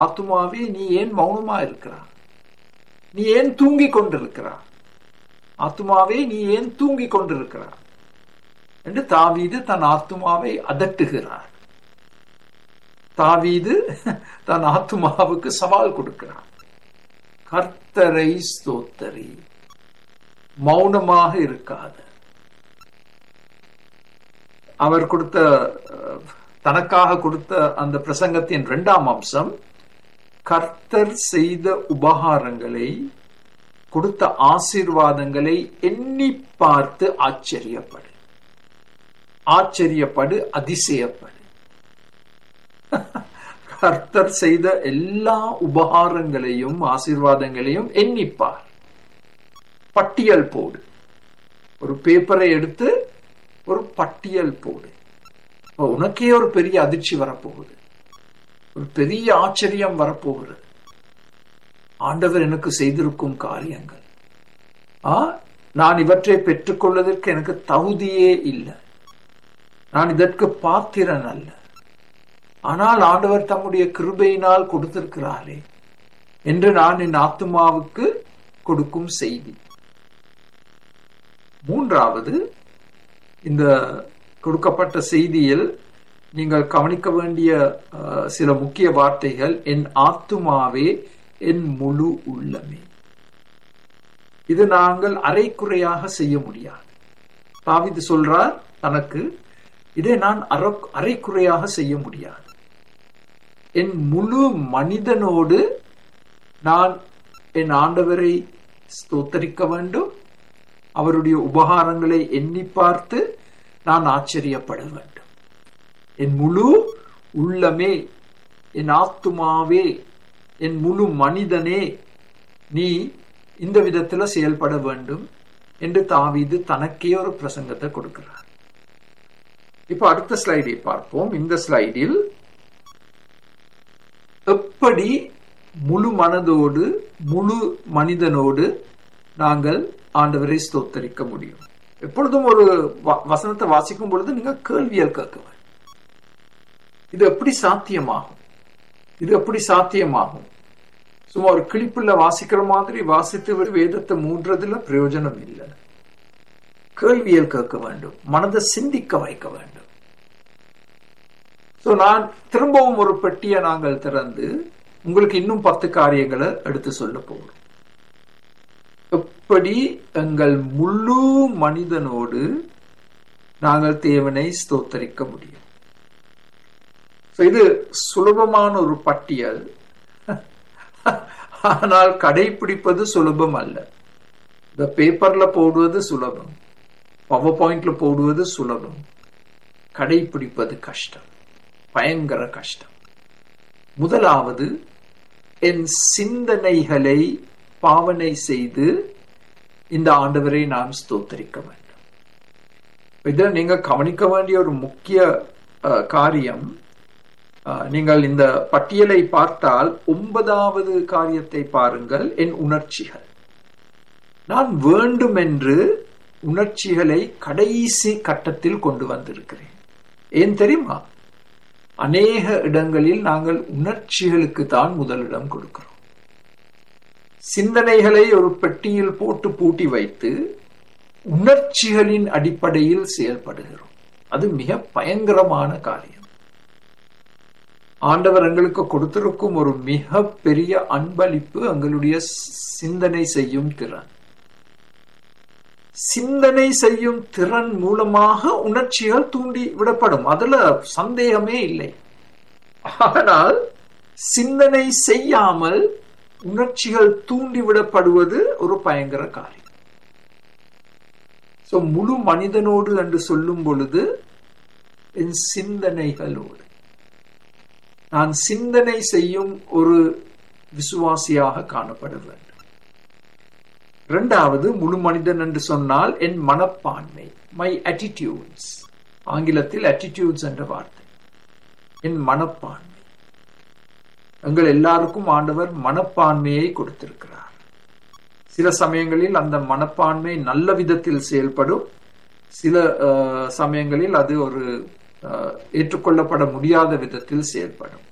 ஆத்துமாவே நீ ஏன் மௌனமா இருக்கிறா நீ ஏன் தூங்கி கொண்டிருக்கிறா ஆத்துமாவே நீ ஏன் தூங்கி கொண்டிருக்கிறா என்று தாவீது தன் ஆத்துமாவை அதட்டுகிறார் தாவீது தன் ஆத்துமாவுக்கு சவால் கொடுக்கிறார் கர்த்தரை ஸ்தோத்தரி மௌனமாக இருக்காத அவர் கொடுத்த தனக்காக கொடுத்த அந்த பிரசங்கத்தின் இரண்டாம் அம்சம் கர்த்தர் செய்த உபகாரங்களை கொடுத்த ஆசீர்வாதங்களை எண்ணி பார்த்து ஆச்சரியப்படு ஆச்சரியப்படு அதிசயப்படு கர்த்தர் செய்த எல்லா உபகாரங்களையும் ஆசீர்வாதங்களையும் எண்ணிப்பார் பட்டியல் போடு ஒரு பேப்பரை எடுத்து ஒரு பட்டியல் போடு உனக்கே ஒரு பெரிய அதிர்ச்சி வரப்போகுது ஒரு பெரிய ஆச்சரியம் வரப்போகிறது ஆண்டவர் எனக்கு செய்திருக்கும் காரியங்கள் ஆ நான் இவற்றை பெற்றுக்கொள்வதற்கு எனக்கு தகுதியே இல்லை நான் இதற்கு பாத்திரன் அல்ல ஆனால் ஆண்டவர் தம்முடைய கிருபையினால் கொடுத்திருக்கிறாரே என்று நான் என் ஆத்மாவுக்கு கொடுக்கும் செய்தி மூன்றாவது இந்த கொடுக்கப்பட்ட செய்தியில் நீங்கள் கவனிக்க வேண்டிய சில முக்கிய வார்த்தைகள் என் ஆத்துமாவே என் முழு உள்ளமே இது நாங்கள் அரைக்குறையாக செய்ய முடியாது தாவிது சொல்றார் தனக்கு இதை நான் அரைக்குறையாக செய்ய முடியாது என் முழு மனிதனோடு நான் என் ஆண்டவரை ஸ்தோத்தரிக்க வேண்டும் அவருடைய உபகாரங்களை எண்ணி பார்த்து நான் ஆச்சரியப்பட வேண்டும் என் முழு உள்ளமே என் ஆத்துமாவே என் முழு மனிதனே நீ இந்த விதத்துல செயல்பட வேண்டும் என்று தாவீது தனக்கே ஒரு பிரசங்கத்தை கொடுக்கிறார் இப்ப அடுத்த ஸ்லைடை பார்ப்போம் இந்த ஸ்லைடில் எப்படி முழு மனதோடு முழு மனிதனோடு நாங்கள் ஆண்டவரை ஸ்தோத்தரிக்க முடியும் எப்பொழுதும் ஒரு வசனத்தை வாசிக்கும் பொழுது நீங்க கேள்வியல் கேட்க வேண்டும் இது எப்படி சாத்தியமாகும் இது எப்படி சாத்தியமாகும் சும்மா ஒரு கிளிப்புல வாசிக்கிற மாதிரி வாசித்து வேதத்தை மூன்றதுல பிரயோஜனம் இல்லை கேள்வியல் கேட்க வேண்டும் மனதை சிந்திக்க வைக்க வேண்டும் சோ நான் திரும்பவும் ஒரு பெட்டியை நாங்கள் திறந்து உங்களுக்கு இன்னும் பத்து காரியங்களை எடுத்து சொல்ல போகிறோம் எப்படி எங்கள் முழு மனிதனோடு நாங்கள் தேவனை ஸ்தோத்தரிக்க முடியும் இது சுலபமான ஒரு பட்டியல் ஆனால் கடைபிடிப்பது சுலபம் அல்ல இந்த பேப்பர்ல போடுவது சுலபம் பவர் பாயிண்ட்ல போடுவது சுலபம் கடைபிடிப்பது கஷ்டம் பயங்கர கஷ்டம் முதலாவது என் சிந்தனைகளை பாவனை செய்து இந்த ஆண்டவரை நாம் ஸ்தோத்தரிக்க வேண்டும் இதில் நீங்க கவனிக்க வேண்டிய ஒரு முக்கிய காரியம் நீங்கள் இந்த பட்டியலை பார்த்தால் ஒன்பதாவது காரியத்தை பாருங்கள் என் உணர்ச்சிகள் நான் வேண்டும் என்று உணர்ச்சிகளை கடைசி கட்டத்தில் கொண்டு வந்திருக்கிறேன் ஏன் தெரியுமா அநேக இடங்களில் நாங்கள் உணர்ச்சிகளுக்கு தான் முதலிடம் கொடுக்கிறோம் சிந்தனைகளை ஒரு பெட்டியில் போட்டு பூட்டி வைத்து உணர்ச்சிகளின் அடிப்படையில் செயல்படுகிறோம் அது மிக பயங்கரமான காரியம் ஆண்டவர் எங்களுக்கு கொடுத்திருக்கும் ஒரு மிக பெரிய அன்பளிப்பு எங்களுடைய சிந்தனை செய்யும் திறன் சிந்தனை செய்யும் திறன் மூலமாக உணர்ச்சிகள் தூண்டி விடப்படும் அதுல சந்தேகமே இல்லை ஆனால் சிந்தனை செய்யாமல் உணர்ச்சிகள் தூண்டி விடப்படுவது ஒரு பயங்கர காரியம் சோ முழு மனிதனோடு என்று சொல்லும் பொழுது என் சிந்தனைகளோடு நான் சிந்தனை செய்யும் ஒரு விசுவாசியாக காணப்பட வேண்டும் இரண்டாவது முழு மனிதன் என்று சொன்னால் என் மனப்பான்மை மை அட்டிடியூட்ஸ் ஆங்கிலத்தில் அட்டிடியூட்ஸ் என்ற வார்த்தை என் மனப்பான்மை எங்கள் எல்லாருக்கும் ஆண்டவர் மனப்பான்மையை கொடுத்திருக்கிறார் சில சமயங்களில் அந்த மனப்பான்மை நல்ல விதத்தில் செயல்படும் சில சமயங்களில் அது ஒரு ஏற்றுக்கொள்ளப்பட முடியாத விதத்தில் செயல்படும்